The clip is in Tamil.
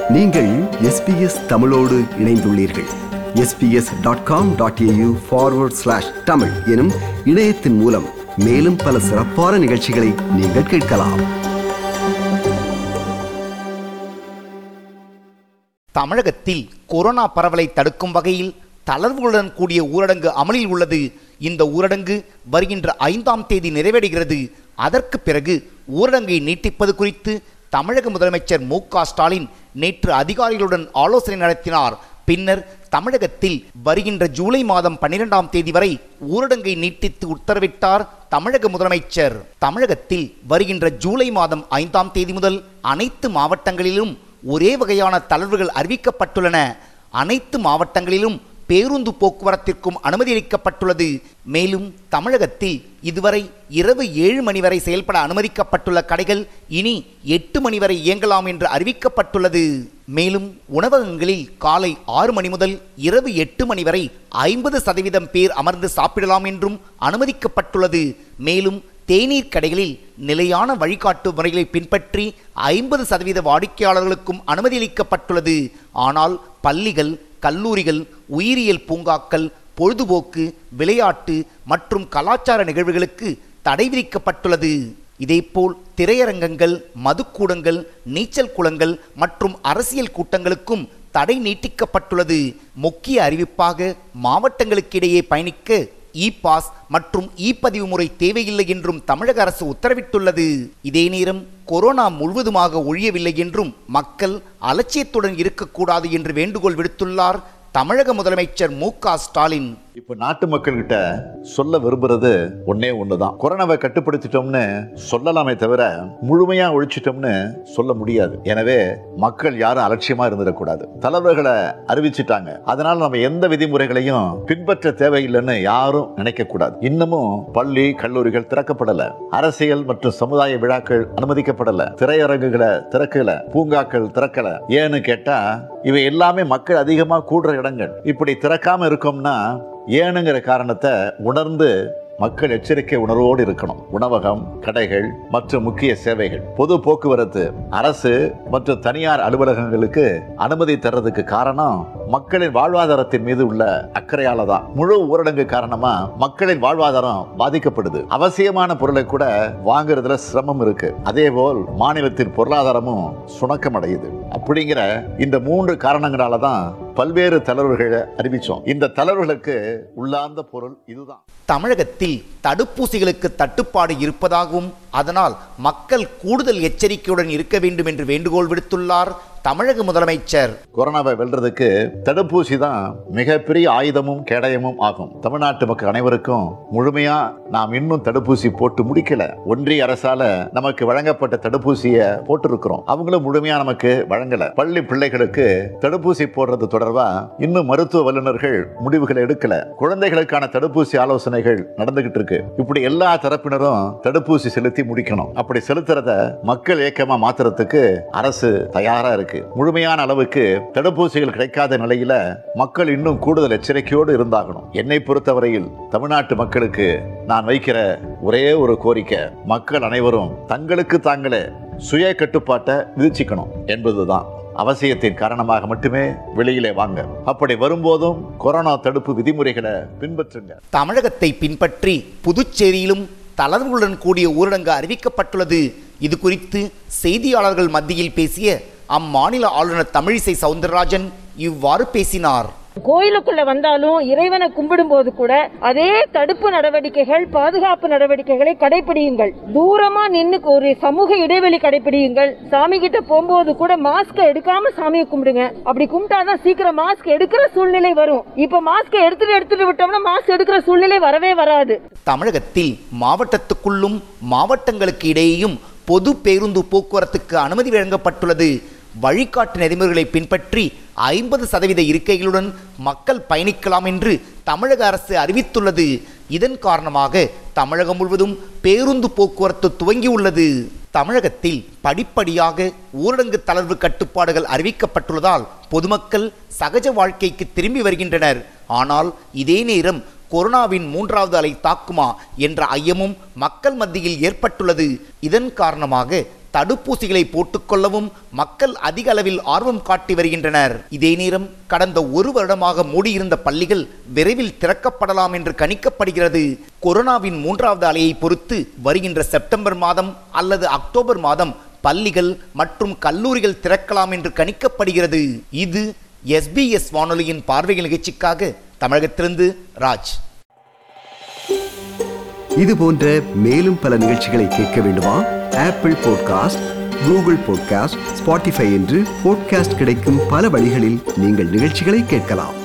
நீங்கள் எஸ்பிஎஸ் தமிழோடு இணைந்துள்ளீர்கள் SBS dot com dot AU forward slash Tamil எனும் இணையத்தின் மூலம் மேலும் பல சிறப்பான நிகழ்ச்சிகளை நீங்கள் கேட்கலாம் தமிழகத்தில் கொரோனா பரவலை தடுக்கும் வகையில் தளர்வுகளுடன் கூடிய ஊரடங்கு அமலில் உள்ளது இந்த ஊரடங்கு வருகின்ற ஐந்தாம் தேதி நிறைவடைகிறது அதற்கு பிறகு ஊரடங்கை நீட்டிப்பது குறித்து தமிழக முதலமைச்சர் மு க ஸ்டாலின் நேற்று அதிகாரிகளுடன் ஆலோசனை நடத்தினார் பின்னர் தமிழகத்தில் வருகின்ற ஜூலை மாதம் பன்னிரெண்டாம் தேதி வரை ஊரடங்கை நீட்டித்து உத்தரவிட்டார் தமிழக முதலமைச்சர் தமிழகத்தில் வருகின்ற ஜூலை மாதம் ஐந்தாம் தேதி முதல் அனைத்து மாவட்டங்களிலும் ஒரே வகையான தளர்வுகள் அறிவிக்கப்பட்டுள்ளன அனைத்து மாவட்டங்களிலும் பேருந்து போக்குவரத்திற்கும் அனுமதி அளிக்கப்பட்டுள்ளது மேலும் தமிழகத்தில் இதுவரை இரவு ஏழு மணி வரை செயல்பட அனுமதிக்கப்பட்டுள்ள கடைகள் இனி எட்டு மணி வரை இயங்கலாம் என்று அறிவிக்கப்பட்டுள்ளது மேலும் உணவகங்களில் காலை ஆறு மணி முதல் இரவு எட்டு மணி வரை ஐம்பது சதவீதம் பேர் அமர்ந்து சாப்பிடலாம் என்றும் அனுமதிக்கப்பட்டுள்ளது மேலும் தேநீர் கடைகளில் நிலையான வழிகாட்டு முறைகளை பின்பற்றி ஐம்பது சதவீத வாடிக்கையாளர்களுக்கும் அனுமதி அளிக்கப்பட்டுள்ளது ஆனால் பள்ளிகள் கல்லூரிகள் உயிரியல் பூங்காக்கள் பொழுதுபோக்கு விளையாட்டு மற்றும் கலாச்சார நிகழ்வுகளுக்கு தடை விதிக்கப்பட்டுள்ளது இதேபோல் திரையரங்கங்கள் மதுக்கூடங்கள் நீச்சல் குளங்கள் மற்றும் அரசியல் கூட்டங்களுக்கும் தடை நீட்டிக்கப்பட்டுள்ளது முக்கிய அறிவிப்பாக மாவட்டங்களுக்கிடையே பயணிக்க இ பாஸ் மற்றும் இ பதிவு முறை தேவையில்லை என்றும் தமிழக அரசு உத்தரவிட்டுள்ளது இதே நேரம் கொரோனா முழுவதுமாக ஒழியவில்லை என்றும் மக்கள் அலட்சியத்துடன் இருக்கக்கூடாது என்று வேண்டுகோள் விடுத்துள்ளார் தமிழக முதலமைச்சர் மு க ஸ்டாலின் இப்ப நாட்டு மக்கள்கிட்ட சொல்ல விரும்புறது ஒன்னே ஒண்ணுதான் கொரோனாவை கட்டுப்படுத்திட்டோம்னு சொல்லலாமே தவிர முழுமையா ஒழிச்சிட்டோம்னு சொல்ல முடியாது எனவே மக்கள் யாரும் அலட்சியமா இருந்துடக்கூடாது தலைவர்களை அறிவிச்சிட்டாங்க அதனால நம்ம எந்த விதிமுறைகளையும் பின்பற்ற தேவையில்லைன்னு யாரும் நினைக்க கூடாது இன்னமும் பள்ளி கல்லூரிகள் திறக்கப்படல அரசியல் மற்றும் சமுதாய விழாக்கள் அனுமதிக்கப்படல திரையரங்குகளை திறக்கல பூங்காக்கள் திறக்கல ஏன்னு கேட்டா இவை எல்லாமே மக்கள் அதிகமா கூடுற இடங்கள் இப்படி திறக்காம இருக்கோம்னா ஏனுங்கிற காரணத்தை உணர்ந்து மக்கள் எச்சரிக்கை உணர்வோடு இருக்கணும் உணவகம் கடைகள் மற்றும் முக்கிய சேவைகள் பொது போக்குவரத்து அரசு மற்றும் தனியார் அலுவலகங்களுக்கு அனுமதி தர்றதுக்கு காரணம் மக்களின் வாழ்வாதாரத்தின் மீது உள்ள அக்கறையால தான் முழு ஊரடங்கு காரணமா மக்களின் வாழ்வாதாரம் பாதிக்கப்படுது அவசியமான பொருளை கூட வாங்குறதுல சிரமம் இருக்கு அதே போல் மாநிலத்தின் பொருளாதாரமும் சுணக்கம் அடையுது அப்படிங்கிற இந்த மூன்று காரணங்களால தான் பல்வேறு தளர்வுகளை அறிவிச்சோம் இந்த தளர்வுகளுக்கு உள்ளார்ந்த பொருள் இதுதான் தமிழகத்தில் தடுப்பூசிகளுக்கு தட்டுப்பாடு இருப்பதாகவும் அதனால் மக்கள் கூடுதல் எச்சரிக்கையுடன் இருக்க வேண்டும் என்று வேண்டுகோள் விடுத்துள்ளார் தமிழக முதலமைச்சர் கொரோனாவை வெல்றதுக்கு தடுப்பூசி தான் மிகப்பெரிய ஆயுதமும் கேடயமும் ஆகும் தமிழ்நாட்டு மக்கள் அனைவருக்கும் முழுமையா நாம் இன்னும் தடுப்பூசி போட்டு முடிக்கல ஒன்றிய அரசால நமக்கு வழங்கப்பட்ட தடுப்பூசியை போட்டிருக்கிறோம் அவங்களும் முழுமையா நமக்கு வழங்கல பள்ளி பிள்ளைகளுக்கு தடுப்பூசி போடுறது தொடர்பா இன்னும் மருத்துவ வல்லுநர்கள் முடிவுகளை எடுக்கல குழந்தைகளுக்கான தடுப்பூசி ஆலோசனைகள் நடந்துகிட்டு இருக்கு இப்படி எல்லா தரப்பினரும் தடுப்பூசி செலுத்தி முடிக்கணும் அப்படி செலுத்துறத மக்கள் இயக்கமா மாத்துறதுக்கு அரசு தயாரா இருக்கு முழுமையான அளவுக்கு தடுப்பூசிகள் கிடைக்காத நிலையில மக்கள் இன்னும் கூடுதல் எச்சரிக்கையோடு இருந்தாகணும் என்னை பொறுத்தவரையில் தமிழ்நாட்டு மக்களுக்கு நான் வைக்கிற ஒரே ஒரு கோரிக்கை மக்கள் அனைவரும் தங்களுக்கு தாங்களே சுய கட்டுப்பாட்டை விதிச்சுக்கணும் என்பதுதான் அவசியத்தின் காரணமாக மட்டுமே வெளியிலே வாங்க அப்படி வரும்போதும் கொரோனா தடுப்பு விதிமுறைகளை பின்பற்றுங்க தமிழகத்தை பின்பற்றி புதுச்சேரியிலும் தளர்வுகளுடன் கூடிய ஊரடங்கு அறிவிக்கப்பட்டுள்ளது இது குறித்து செய்தியாளர்கள் மத்தியில் பேசிய அம்மாநில ஆளுநர் தமிழிசை சவுந்தரராஜன் இவ்வாறு பேசினார் கோயிலுக்குள்ள வந்தாலும் இறைவனை கும்பிடும்போது கூட அதே தடுப்பு நடவடிக்கைகள் பாதுகாப்பு நடவடிக்கைகளை கடைபிடியுங்கள் தூரமா நின்னு ஒரு சமூக இடைவெளி கடைபிடியுங்கள் சாமி கிட்ட போகும்போது கூட மாஸ்க் எடுக்காம சாமியை கும்பிடுங்க அப்படி கும்பிட்டாதான் சீக்கிரம் மாஸ்க் எடுக்கிற சூழ்நிலை வரும் இப்ப மாஸ்க் எடுத்துட்டு எடுத்துட்டு விட்டோம்னா மாஸ்க் எடுக்கிற சூழ்நிலை வரவே வராது தமிழகத்தில் மாவட்டத்துக்குள்ளும் மாவட்டங்களுக்கு இடையேயும் பொது பேருந்து போக்குவரத்துக்கு அனுமதி வழங்கப்பட்டுள்ளது வழிகாட்டு நெறிமுறைகளை பின்பற்றி ஐம்பது சதவீத இருக்கைகளுடன் மக்கள் பயணிக்கலாம் என்று தமிழக அரசு அறிவித்துள்ளது இதன் காரணமாக தமிழகம் முழுவதும் பேருந்து போக்குவரத்து துவங்கியுள்ளது தமிழகத்தில் படிப்படியாக ஊரடங்கு தளர்வு கட்டுப்பாடுகள் அறிவிக்கப்பட்டுள்ளதால் பொதுமக்கள் சகஜ வாழ்க்கைக்கு திரும்பி வருகின்றனர் ஆனால் இதே நேரம் கொரோனாவின் மூன்றாவது அலை தாக்குமா என்ற ஐயமும் மக்கள் மத்தியில் ஏற்பட்டுள்ளது இதன் காரணமாக தடுப்பூசிகளை போட்டுக்கொள்ளவும் மக்கள் அதிக அளவில் ஆர்வம் காட்டி வருகின்றனர் இதே நேரம் கடந்த ஒரு வருடமாக மூடியிருந்த பள்ளிகள் விரைவில் திறக்கப்படலாம் என்று கணிக்கப்படுகிறது கொரோனாவின் மூன்றாவது அலையை பொறுத்து வருகின்ற செப்டம்பர் மாதம் அல்லது அக்டோபர் மாதம் பள்ளிகள் மற்றும் கல்லூரிகள் திறக்கலாம் என்று கணிக்கப்படுகிறது இது எஸ்பிஎஸ் வானொலியின் பார்வைகள் நிகழ்ச்சிக்காக தமிழகத்திலிருந்து ராஜ் இது போன்ற மேலும் பல நிகழ்ச்சிகளை கேட்க வேண்டுமா Apple podcast Google podcast Spotify என்று பாட்காஸ்ட் கிடைக்கும் பல வழிகளில் நீங்கள் நிகழ்ச்சிகளை கேட்கலாம்